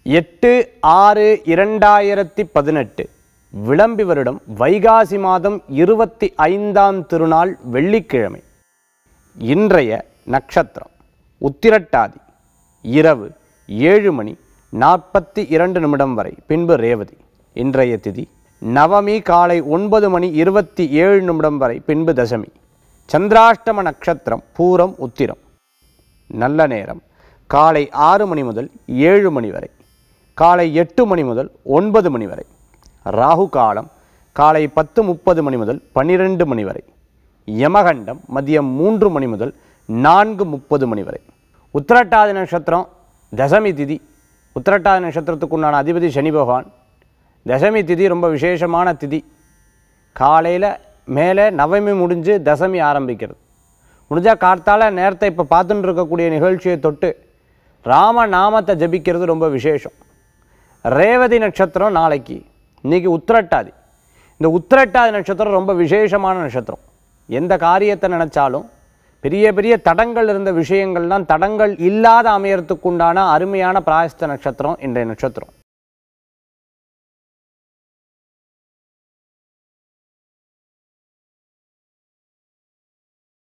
எட்டு ஆறு இரண்டாயிரத்தி பதினெட்டு விளம்பி வருடம் வைகாசி மாதம் இருபத்தி ஐந்தாம் திருநாள் வெள்ளிக்கிழமை இன்றைய நட்சத்திரம் உத்திரட்டாதி இரவு ஏழு மணி நாற்பத்தி இரண்டு நிமிடம் வரை பின்பு ரேவதி இன்றைய திதி நவமி காலை ஒன்பது மணி இருபத்தி ஏழு நிமிடம் வரை பின்பு தசமி சந்திராஷ்டம நட்சத்திரம் பூரம் உத்திரம் நல்ல நேரம் காலை ஆறு மணி முதல் ஏழு மணி வரை காலை எட்டு மணி முதல் ஒன்பது மணி வரை ராகு காலம் காலை பத்து முப்பது மணி முதல் பன்னிரெண்டு மணி வரை யமகண்டம் மதியம் மூன்று மணி முதல் நான்கு முப்பது மணி வரை உத்திரட்டாதி நட்சத்திரம் தசமி திதி உத்திரட்டாதி நட்சத்திரத்துக்குண்டான அதிபதி சனி பகவான் தசமி திதி ரொம்ப விசேஷமான திதி காலையில் மேலே நவமி முடிஞ்சு தசமி ஆரம்பிக்கிறது முடிஞ்சால் கார்த்தால நேரத்தை இப்போ பார்த்துட்டு இருக்கக்கூடிய நிகழ்ச்சியை தொட்டு ராம நாமத்தை ஜபிக்கிறது ரொம்ப விசேஷம் ரேவதி நட்சத்திரம் நாளைக்கு இன்னைக்கு உத்திரட்டாதி இந்த உத்திரட்டாதி நட்சத்திரம் ரொம்ப விசேஷமான நட்சத்திரம் எந்த காரியத்தை நினச்சாலும் பெரிய பெரிய தடங்கள் இருந்த விஷயங்கள்லாம் தடங்கள் இல்லாத அமையறதுக்குண்டான அருமையான பிராயஸ்த நட்சத்திரம் இன்றைய நட்சத்திரம்